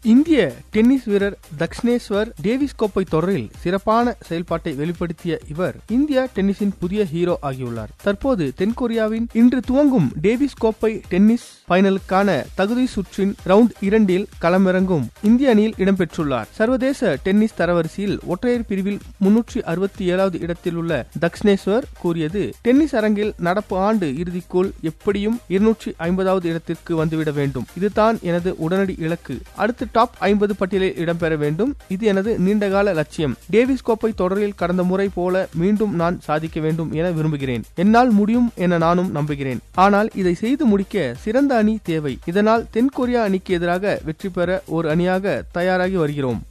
இந்திய டென்னிஸ் வீரர் தக்ஷனேஸ்வர் டேவிஸ் கோப்பை தொடரில் சிறப்பான செயல்பாட்டை வெளிப்படுத்திய இவர் இந்திய டென்னிஸின் புதிய ஹீரோ ஆகியுள்ளார் தற்போது தென்கொரியாவின் இன்று துவங்கும் டேவிஸ் கோப்பை டென்னிஸ் பைனலுக்கான தகுதி சுற்றின் ரவுண்ட் இரண்டில் களமிறங்கும் இந்திய அணியில் இடம்பெற்றுள்ளார் சர்வதேச டென்னிஸ் தரவரிசையில் ஒற்றையர் பிரிவில் முன்னூற்றி அறுபத்தி ஏழாவது இடத்தில் உள்ள தக்ஷனேஸ்வர் கூறியது டென்னிஸ் அரங்கில் நடப்பு ஆண்டு இறுதிக்குள் எப்படியும் இருநூற்றி ஐம்பதாவது இடத்திற்கு வந்துவிட வேண்டும் இதுதான் எனது உடனடி இலக்கு அடுத்து டாப் ஐம்பது பட்டியலில் இடம்பெற வேண்டும் இது எனது நீண்டகால லட்சியம் டேவிஸ் கோப்பை தொடரில் கடந்த முறை போல மீண்டும் நான் சாதிக்க வேண்டும் என விரும்புகிறேன் என்னால் முடியும் என நானும் நம்புகிறேன் ஆனால் இதை செய்து முடிக்க சிறந்த அணி தேவை இதனால் தென்கொரியா அணிக்கு எதிராக வெற்றி பெற ஒரு அணியாக தயாராகி வருகிறோம்